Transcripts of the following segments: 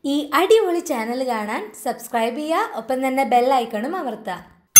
ഈ അടിപൊളി ചാനൽ കാണാൻ സബ്സ്ക്രൈബ് ചെയ്യുക ഒപ്പം തന്നെ ബെൽ ഐക്കണും അമർത്തുക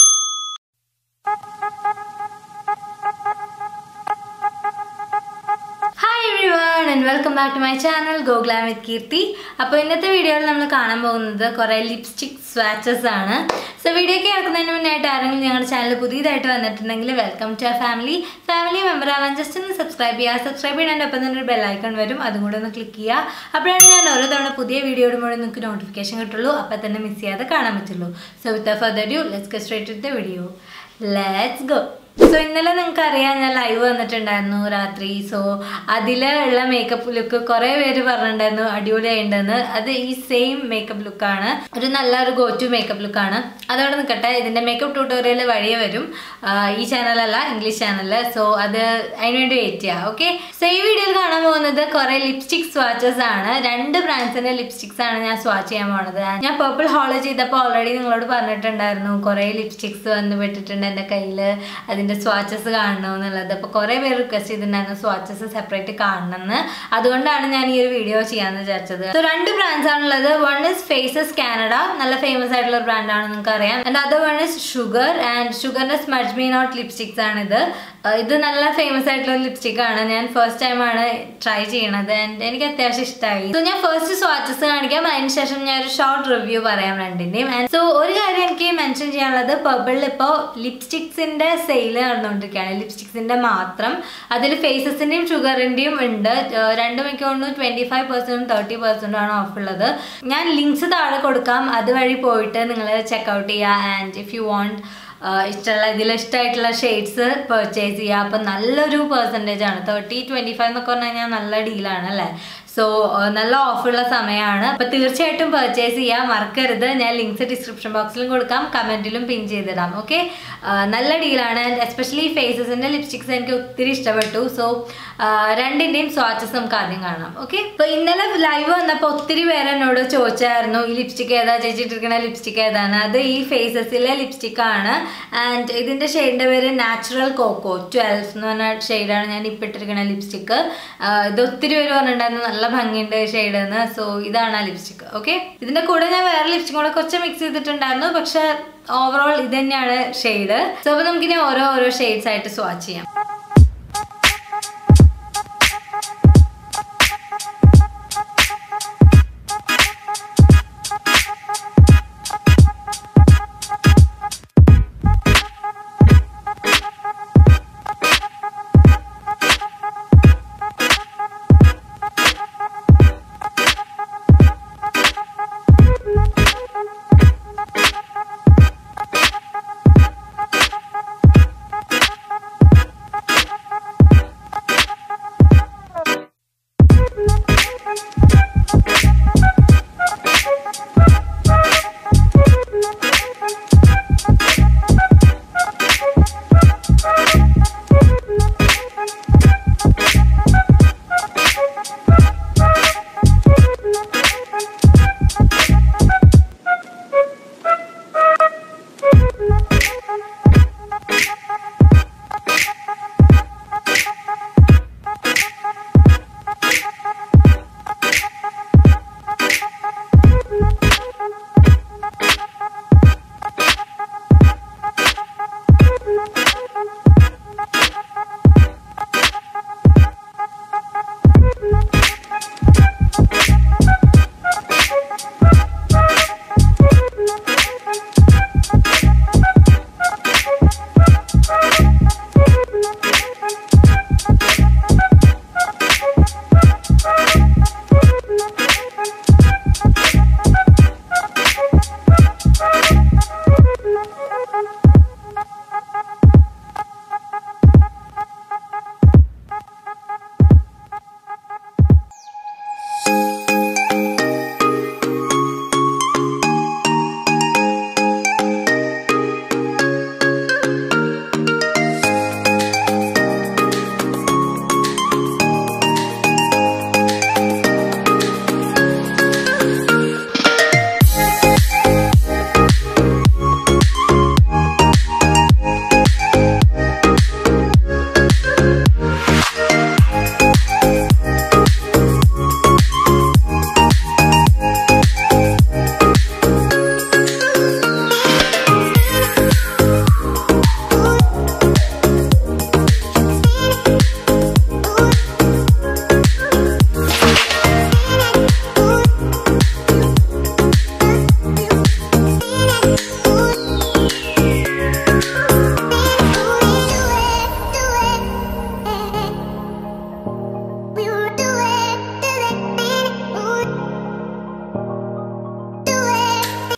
hi everyone and welcome back to my channel ഗോഗ്ലാം വിത്ത് കീർത്തി അപ്പോൾ ഇന്നത്തെ വീഡിയോയിൽ നമ്മൾ കാണാൻ പോകുന്നത് കുറേ ലിപ്സ്റ്റിക് സ്വാച്ചസ് ആണ് സോ വീഡിയോ ഒക്കെ ഇറക്കുന്നതിന് മുന്നായിട്ട് ആരെങ്കിലും ഞങ്ങളുടെ ചാനൽ പുതിയതായിട്ട് വന്നിട്ടുണ്ടെങ്കിൽ welcome to ah family family member ആവാൻ ജസ്റ്റ് ഒന്ന് സബ്സ്ക്രൈബ് ചെയ്യുക സബ്സ്ക്രൈബ് ചെയ്യുന്നതിൻ്റെ ഒപ്പം തന്നെ ഒരു ബെൽ ഐക്കൺ വരും അതും കൂടെ ഒന്ന് ക്ലിക്ക് ചെയ്യുക അപ്പോഴാണ് ഞാൻ ഓരോ തവണ പുതിയ വീഡിയോ ഇടുമ്പോൾ നിങ്ങൾക്ക് നോട്ടിഫിക്കേഷൻ കിട്ടുള്ളൂ അപ്പോൾ തന്നെ മിസ് ചെയ്യാതെ കാണാൻ പറ്റുള്ളൂ so with further due let's get straight with the video let's go so ഇന്നലെ നിങ്ങൾക്ക് അറിയാം ഞാൻ ലൈവ് വന്നിട്ടുണ്ടായിരുന്നു രാത്രി സോ അതിൽ ഉള്ള മേക്കപ്പ് ലുക്ക് കുറേ പേര് പറഞ്ഞിട്ടുണ്ടായിരുന്നു അടിപൊളിയായിട്ടുണ്ടെന്ന് അത് ഈ സെയിം മേക്കപ്പ് ലുക്കാണ് ഒരു നല്ലൊരു ഗോ ടു മേക്കപ്പ് ലുക്കാണ് അതോടെ നിൽക്കട്ടെ ഇതിൻ്റെ മേക്കപ്പ് ട്യൂട്ടോറിയൽ വഴിയെ വരും ആഹ് ഈ ചാനലല്ല ഇംഗ്ലീഷ് ചാനൽ സോ അത് അതിനുവേണ്ടി വെയിറ്റ് ചെയ്യാം ഓക്കെ സോ ഈ വീഡിയോയിൽ കാണാൻ പോകുന്നത് കുറേ ലിപ്സ്റ്റിക് സ്വാച്ചസ് ആണ് രണ്ട് ബ്രാൻഡ്സിന്റെ ലിപ്സ്റ്റിക്സ് ആണ് ഞാൻ സ്വാച്ച് ചെയ്യാൻ പോണത് ഞാൻ പേർപ്പിൾ ഹോളോ ചെയ്തപ്പോൾ ഓൾറെഡി നിങ്ങളോട് പറഞ്ഞിട്ടുണ്ടായിരുന്നു കുറേ ലിപ്സ്റ്റിക്സ് വന്ന് പെട്ടിട്ടുണ്ട് എൻ്റെ കയ്യിൽ അതിൻ്റെ സ്വാച്ചസ് കാണണം എന്നുള്ളത് അപ്പോൾ കുറേ പേര് റിക്വസ്റ്റ് ചെയ്തിട്ടുണ്ടായിരുന്നു സ്വാച്ചസ് സെപ്പറേറ്റ് കാണണമെന്ന് അതുകൊണ്ടാണ് ഞാൻ ഈ ഒരു വീഡിയോ ചെയ്യാമെന്ന് വിചാരിച്ചത് സോ രണ്ട് ബ്രാൻഡ്സ് ആണുള്ളത് വൺ ഇസ് ഫേസസ് കാനഡ നല്ല ഫേമസ് ആയിട്ടുള്ള ബ്രാൻഡാണ് നിങ്ങൾക്ക് അറിയാം and other one is Sugar and ഷുഗറിന്റെ സ്മഡ്ജ് മീ നോട്ട് ലിപ്സ്റ്റിക്സ് ആണിത് Uh, ഇത് നല്ല ഫേമസ് ആയിട്ടുള്ള ലിപ്സ്റ്റിക് ആണ് ഞാൻ ഫസ്റ്റ് ടൈം ആണ് ട്രൈ ചെയ്യണത് ആൻഡ് എനിക്ക് അത്യാവശ്യം ഇഷ്ടമായി സോ ഞാൻ ഫസ്റ്റ് സ്വാച്ചസ് കാണിക്കാം അതിന് ശേഷം ഞാൻ ഒരു ഷോർട്ട് റിവ്യൂ പറയാം രണ്ടിന്റെയും ആൻഡ് സോ ഒരു കാര്യം എനിക്ക് മെൻഷൻ ചെയ്യാനുള്ളത് പർപ്പിളിൽ ഇപ്പോൾ ലിപ്സ്റ്റിക്സിന്റെ സെയിൽ നടന്നുകൊണ്ടിരിക്കുകയാണ് ലിപ്സ്റ്റിക്സിന്റെ മാത്രം അതിൽ ഫേസസിന്റെയും ഷുഗറിന്റെയും ഉണ്ട് Uh, രണ്ടും എനിക്ക് തോന്നുന്നു ട്വന്റി ഫൈവ് പെർസെന്റും തേർട്ടി പെർസെന്റും ആണ് ഓഫ് ഉള്ളത് ഞാൻ ലിങ്ക്സ് താഴെ കൊടുക്കാം അതുവഴി പോയിട്ട് നിങ്ങൾ ചെക്കൗട്ട് ചെയ്യുക ആൻഡ് ഇഫ് യു വോണ്ട് ഇഷ്ടമുള്ള ഇതിൽ ഇഷ്ടമായിട്ടുള്ള ഷെയ്ഡ്സ് പർച്ചേസ് ചെയ്യുക അപ്പം നല്ലൊരു പെർസെൻറ്റേജ് ആണ് തേർട്ടി ട്വൻറ്റി ഫൈവ് എന്നൊക്കെ പറഞ്ഞു കഴിഞ്ഞാൽ നല്ല ഡീലാണ് അല്ലേ സോ നല്ല ഓഫറുള്ള സമയമാണ് അപ്പം തീർച്ചയായിട്ടും പർച്ചേസ് ചെയ്യാൻ മറക്കരുത് ഞാൻ ലിങ്ക്സ് ഡിസ്ക്രിപ്ഷൻ ബോക്സിലും കൊടുക്കാം കമൻറ്റിലും പിൻ ചെയ്തിടാം ഓക്കെ നല്ല ഡീലാണ് ആൻഡ് എസ്പെഷ്യലി ഫേസസിൻ്റെ ലിപ്സ്റ്റിക്സ് എനിക്ക് ഒത്തിരി ഇഷ്ടപ്പെട്ടു സോ രണ്ടിൻ്റെയും സ്വാച്ചസ് നമുക്ക് ആദ്യം കാണാം ഓക്കെ അപ്പോൾ ഇന്നലെ ലൈവ് വന്നപ്പോൾ ഒത്തിരി പേര് എന്നോട് ചോദിച്ചായിരുന്നു ഈ ലിപ്സ്റ്റിക് ഏതാ ചേച്ചിട്ടിരിക്കുന്ന ലിപ്സ്റ്റിക് ഏതാണ് അത് ഈ ഫേസസിലെ ലിപ്സ്റ്റിക് ആണ് ആൻഡ് ഇതിൻ്റെ ഷെയ്ഡിൻ്റെ പേര് നാച്ചുറൽ കോക്കോ ട്വൽവ് എന്ന് പറഞ്ഞ ഷെയ്ഡാണ് ഞാൻ ഇപ്പോൾ ഇട്ടിരിക്കുന്ന ലിപ്സ്റ്റിക്ക് ഇത് ഒത്തിരി പേര് പറഞ്ഞിട്ടുണ്ടായിരുന്നു നല്ല ഭംഗിയുണ്ട് ഷെയ്ഡ് എന്ന് സോ ഇതാണ് ആ ലിപ്സ്റ്റിക് ഓക്കെ ഇതിൻ്റെ കൂടെ ഞാൻ വേറെ ലിപ്സ്റ്റിക് കൂടെ കുറച്ച് മിക്സ് ചെയ്തിട്ടുണ്ടായിരുന്നു പക്ഷെ ഓവറോൾ ഇത് തന്നെയാണ് ഷെയ്ഡ് സോ അപ്പോൾ നമുക്കിനി ഓരോ ഓരോ ഷെയ്ഡ്സ് ആയിട്ട് സ്വാച്ച് ചെയ്യാം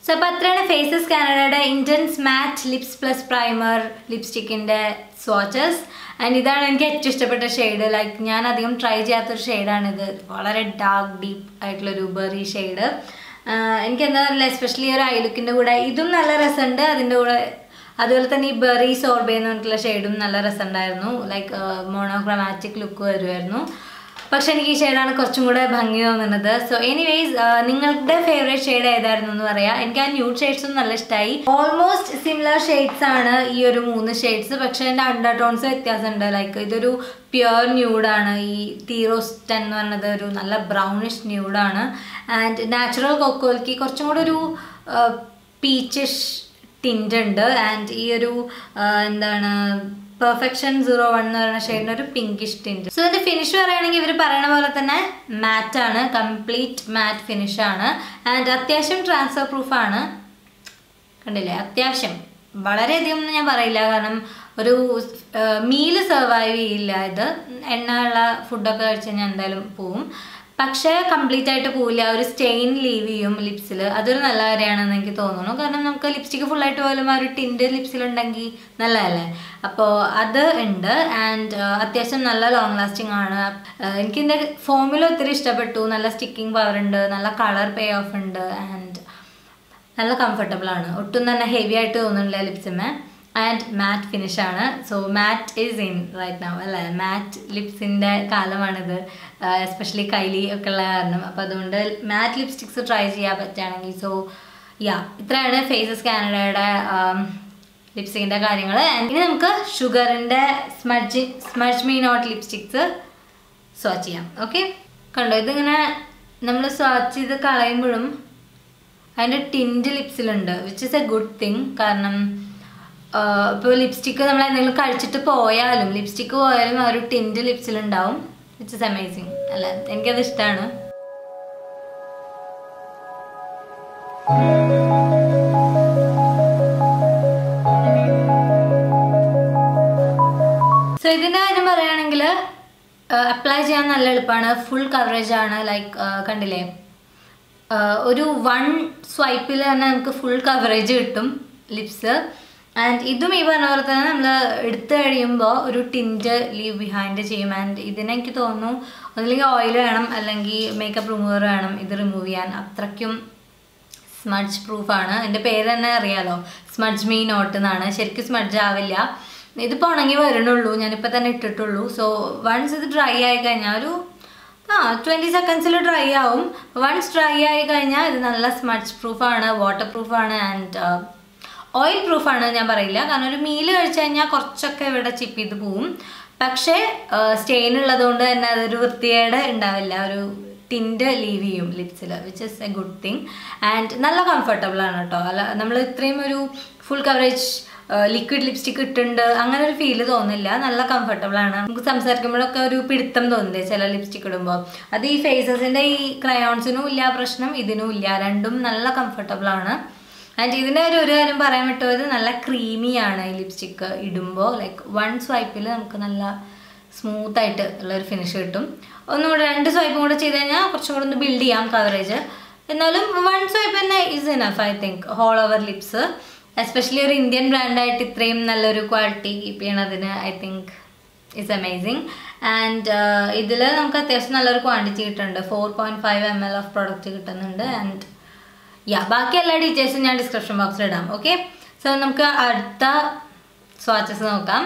സോ അപ്പോൾ അത്രയാണ് ഫേസസ് കാനഡയുടെ intense matte lips plus primer ലിപ്സ്റ്റിക്കിൻ്റെ സ്വാച്ചസ് ആൻഡ് ഇതാണ് എനിക്ക് ഏറ്റവും ഇഷ്ടപ്പെട്ട ഷെയ്ഡ് ലൈക്ക് ഞാൻ അധികം ട്രൈ ചെയ്യാത്തൊരു ഷെയ്ഡാണിത് വളരെ ഡാർക്ക് ഡീപ്പ് ആയിട്ടുള്ളൊരു ബെറി ഷെയ്ഡ് എനിക്ക് എന്താ പറയുക എസ്പെഷ്യലി ഒരു ഐ ലുക്കിൻ്റെ കൂടെ ഇതും നല്ല രസമുണ്ട് അതിൻ്റെ കൂടെ അതുപോലെ തന്നെ ഈ ബെറി സോർബേ എന്ന് പറഞ്ഞിട്ടുള്ള ഷെയ്ഡും നല്ല രസമുണ്ടായിരുന്നു ലൈക്ക് മോണോക്രോമാറ്റിക് ലുക്ക് വരുമായിരുന്നു പക്ഷെ എനിക്ക് ഈ ഷെയ്ഡാണ് കുറച്ചും കൂടെ ഭംഗി തോന്നുന്നത് സോ എനിവേസ് നിങ്ങളുടെ ഫേവറേറ്റ് ഷെയ്ഡ് ഏതായിരുന്നു എന്ന് പറയാം എനിക്ക് ആ ന്യൂഡ് ഷെയ്ഡ്സും നല്ല ഇഷ്ടമായി ഓൾമോസ്റ്റ് സിമിലർ ഷെയ്ഡ്സ് ആണ് ഈ ഒരു മൂന്ന് ഷെയ്ഡ്സ് പക്ഷെ എൻ്റെ അണ്ടർ ടോൺസ് വ്യത്യാസമുണ്ട് ലൈക്ക് ഇതൊരു പ്യുവർ ന്യൂഡാണ് ഈ തീറോസ്റ്റൻ എന്ന് പറയുന്നത് ഒരു നല്ല ബ്രൗണിഷ് ന്യൂഡാണ് ആൻഡ് നാച്ചുറൽ കൊക്കോൽക്ക് കുറച്ചും കൂടെ ഒരു പീച്ചിഷ് ടിൻ്റ് ഉണ്ട് ആൻഡ് ഈ ഒരു എന്താണ് പെർഫെക്ഷൻ സീറോ വൺ എന്ന് പറയുന്ന ഷെയ്ഡിന് ഒരു പിങ്കിഷ് ടിൻറ്റ് സോ ഇതിന്റെ ഫിനിഷ് പറയുകയാണെങ്കിൽ ഇവർ പറയുന്ന പോലെ തന്നെ മാറ്റ് ആണ് കംപ്ലീറ്റ് മാറ്റ് ഫിനിഷ് ആണ് ആൻഡ് അത്യാവശ്യം ട്രാൻസ്ഫർ പ്രൂഫ് ആണ് കണ്ടില്ലേ അത്യാവശ്യം വളരെയധികം എന്ന് ഞാൻ പറയില്ല കാരണം ഒരു മീല് സർവൈവ് ചെയ്യില്ല ഇത് എണ്ണ ഉള്ള ഫുഡൊക്കെ കഴിച്ച് കഴിഞ്ഞാൽ എന്തായാലും പോവും പക്ഷേ കംപ്ലീറ്റ് ആയിട്ട് പോവില്ല ഒരു സ്റ്റെയിൻ ലീവ് ചെയ്യും ലിപ്സിൽ അതൊരു നല്ല കാര്യമാണെന്ന് എനിക്ക് തോന്നുന്നു കാരണം നമുക്ക് ലിപ്സ്റ്റിക്ക് ഫുള്ളായിട്ട് പോലും ആ ഒരു ടിൻറ്റ് ലിപ്സിലുണ്ടെങ്കിൽ നല്ലതല്ലേ അപ്പോൾ അത് ഉണ്ട് ആൻഡ് അത്യാവശ്യം നല്ല ലോങ് ലാസ്റ്റിംഗ് ആണ് എനിക്ക് ഇതിൻ്റെ ഫോമിൽ ഒത്തിരി ഇഷ്ടപ്പെട്ടു നല്ല സ്റ്റിക്കിംഗ് പവർ ഉണ്ട് നല്ല കളർ പേ ഓഫ് ഉണ്ട് ആൻഡ് നല്ല കംഫർട്ടബിൾ ആണ് ഒട്ടും തന്നെ ഹെവി ആയിട്ട് തോന്നുന്നില്ല ലിപ്സിമേ ആൻഡ് മാറ്റ് ഫിനിഷ് ആണ് so matte is in right now അല്ലേ മാറ്റ് ലിപ്സിൻ്റെ കാലമാണിത് എസ്പെഷ്യലി കൈലി ഒക്കെ ഉള്ള കാരണം അപ്പോൾ അതുകൊണ്ട് മാറ്റ് ലിപ്സ്റ്റിക്സ് ട്രൈ ചെയ്യാൻ പറ്റുകയാണെങ്കിൽ സോ യാ ഇത്രയാണ് ഫേസസ് കാനഡയുടെ ലിപ്സ്റ്റിക്കിൻ്റെ കാര്യങ്ങൾ ഇനി നമുക്ക് ഷുഗറിൻ്റെ smudgy smudge me not lipsticks swatch ചെയ്യാം ഓക്കെ കണ്ടോ ഇതിങ്ങനെ നമ്മൾ സ്വാച്ച് ചെയ്ത് കളയുമ്പോഴും അതിൻ്റെ ടിൻറ്റ് ലിപ്സിലുണ്ട് which is a good thing കാരണം ഇപ്പോൾ ലിപ്സ്റ്റിക്ക് നമ്മൾ എന്തെങ്കിലും കഴിച്ചിട്ട് പോയാലും ലിപ്സ്റ്റിക്ക് പോയാലും ആ ഒരു ടിൻറ്റ് ലിപ്സിലുണ്ടാവും വിച്ച് ഇസ് അമേസിങ് അല്ല എനിക്കത് ഇഷ്ടമാണ് സോ ഇതിൻ്റെ കാര്യം പറയുകയാണെങ്കിൽ അപ്ലൈ ചെയ്യാൻ നല്ല എളുപ്പമാണ് ഫുൾ കവറേജ് ആണ് ലൈക്ക് കണ്ടില്ലേ ഒരു വൺ സ്വൈപ്പിൽ തന്നെ നമുക്ക് ഫുൾ കവറേജ് കിട്ടും ലിപ്സ് ആൻഡ് ഇതും ഈ പറഞ്ഞ പോലെ തന്നെ നമ്മൾ എടുത്തു കഴിയുമ്പോൾ ഒരു ടിൻറ്റ് ലീവ് ബിഹൈൻഡ് ചെയ്യും ആൻഡ് ഇതിന് എനിക്ക് തോന്നുന്നു ഒന്നില്ലെങ്കിൽ ഓയിൽ വേണം അല്ലെങ്കിൽ മേക്കപ്പ് റിമൂവർ വേണം ഇത് റിമൂവ് ചെയ്യാൻ അത്രയ്ക്കും സ്മഡ്ജ് പ്രൂഫാണ് എൻ്റെ പേര് തന്നെ അറിയാലോ സ്മഡ്ജ് മീ നോട്ട് എന്നാണ് ശരിക്കും സ്മഡ്ജ് ആവില്ല ഇതിപ്പോൾ ഉണങ്ങി വരണുള്ളൂ ഞാനിപ്പോൾ തന്നെ ഇട്ടിട്ടുള്ളൂ സോ വൺസ് ഇത് ഡ്രൈ ആയി കഴിഞ്ഞാൽ ഒരു ആ ട്വൻറ്റി സെക്കൻഡ്സിൽ ഡ്രൈ ആവും വൺസ് ഡ്രൈ ആയി കഴിഞ്ഞാൽ ഇത് നല്ല സ്മഡ്ജ് പ്രൂഫാണ് വാട്ടർ പ്രൂഫാണ് ആൻഡ് ഓയിൽ പ്രൂഫാണ് ഞാൻ പറയില്ല കാരണം ഒരു മീൽ കഴിച്ചു കഴിഞ്ഞാൽ കുറച്ചൊക്കെ ഇവിടെ ചിപ്പ് ചെയ്ത് പോവും പക്ഷേ സ്റ്റെയിൻ ഉള്ളതുകൊണ്ട് തന്നെ അതൊരു വൃത്തികേട് ഉണ്ടാവില്ല ഒരു ടിൻറ്റ് ലീവ് ചെയ്യും ലിപ്സിൽ which is a good thing and നല്ല കംഫർട്ടബിൾ ആണ് കേട്ടോ അല്ല നമ്മൾ ഇത്രയും ഒരു ഫുൾ കവറേജ് ലിക്വിഡ് ലിപ്സ്റ്റിക് ഇട്ടുണ്ട് അങ്ങനെ ഒരു ഫീല് തോന്നില്ല നല്ല കംഫർട്ടബിൾ ആണ് നമുക്ക് സംസാരിക്കുമ്പോഴൊക്കെ ഒരു പിടുത്തം തോന്നില്ലേ ചില ലിപ്സ്റ്റിക് ഇടുമ്പോൾ അത് ഈ ഫേസസിൻ്റെ ഈ ക്രയോൺസിനും ഇല്ല പ്രശ്നം ഇതിനും ഇല്ല രണ്ടും നല്ല കംഫർട്ടബിൾ ആണ് ആൻഡ് ഇതിൻ്റെ ഒരു ഒരു കാര്യം പറയാൻ പറ്റുന്നത് നല്ല ക്രീമി ആണ് ഈ ലിപ്സ്റ്റിക്ക് ഇടുമ്പോൾ ലൈക്ക് വൺ സ്വൈപ്പിൽ നമുക്ക് നല്ല സ്മൂത്ത് ആയിട്ട് ഉള്ള ഒരു ഫിനിഷ് കിട്ടും ഒന്നും കൂടെ രണ്ട് സ്വൈപ്പും കൂടെ ചെയ്ത് കഴിഞ്ഞാൽ കുറച്ചും കൂടെ ഒന്ന് ബിൽഡ് ചെയ്യാം കവറേജ് എന്നാലും വൺ സ്വൈപ്പ് തന്നെ is enough I think whole over lips especially ഒരു ഇന്ത്യൻ ബ്രാൻഡായിട്ട് ഇത്രയും നല്ലൊരു ക്വാളിറ്റി കീപ്പ് ചെയ്യണതിന് I think it's amazing and ഇതിൽ നമുക്ക് അത്യാവശ്യം നല്ലൊരു ക്വാണ്ടിറ്റി കിട്ടുന്നുണ്ട് four point five M L of product കിട്ടുന്നുണ്ട് ആൻഡ് യാ ബാക്കി എല്ലാ ഡീറ്റെയിൽസും ഞാൻ ഡിസ്ക്രിപ്ഷൻ ബോക്സിൽ ഇടാം ഓക്കെ സോ നമുക്ക് അടുത്ത സ്വാച്ചസ് നോക്കാം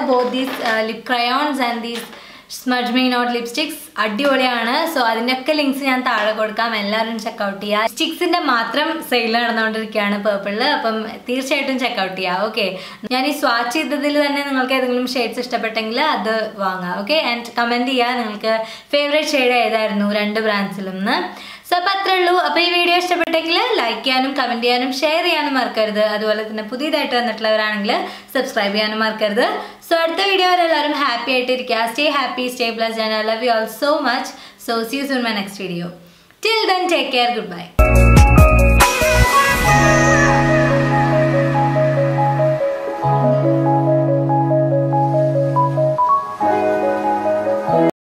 both these lip crayons and these smudge me not lipsticks അടിപൊളിയാണ് സോ അതിൻ്റെയൊക്കെ ലിങ്ക്സ് ഞാൻ താഴെ കൊടുക്കാം എല്ലാവരും ചെക്കൗട്ട് ചെയ്യുക സ്റ്റിക്സിന്റെ മാത്രം സെയിൽ നടന്നുകൊണ്ടിരിക്കുകയാണ് പേർപ്പിളിൽ അപ്പം തീർച്ചയായിട്ടും ചെക്കൗട്ട് ചെയ്യുക ഓക്കെ ഞാൻ ഈ സ്വാച്ച് ചെയ്തതിൽ തന്നെ നിങ്ങൾക്ക് ഏതെങ്കിലും ഷെയ്ഡ്സ് ഇഷ്ടപ്പെട്ടെങ്കിൽ അത് വാങ്ങാം ഓക്കെ ആൻഡ് കമൻറ്റ് ചെയ്യുക നിങ്ങൾക്ക് ഫേവറേറ്റ് ഷെയ്ഡ് ഏതായിരുന്നു രണ്ട് ബ്രാൻഡ്സിലും നിന്ന് സോ അപ്പം അത്രേ ഉള്ളൂ അപ്പോൾ ഈ വീഡിയോ ഇഷ്ടപ്പെട്ടെങ്കിൽ ലൈക്ക് ചെയ്യാനും കമൻറ്റ് ചെയ്യാനും ഷെയർ ചെയ്യാനും മറക്കരുത് അതുപോലെ തന്നെ പുതിയതായിട്ട് വന്നിട്ടുള്ളവരാണെങ്കിൽ സബ്സ്ക്രൈബ് ചെയ്യാനും മറക്കരുത് സോ അടുത്ത വീഡിയോ വരെ എല്ലാവരും ഹാപ്പി ആയിട്ടിരിക്കുക stay happy stay blessed and I love you all so much so see soon my next video till then take care good bye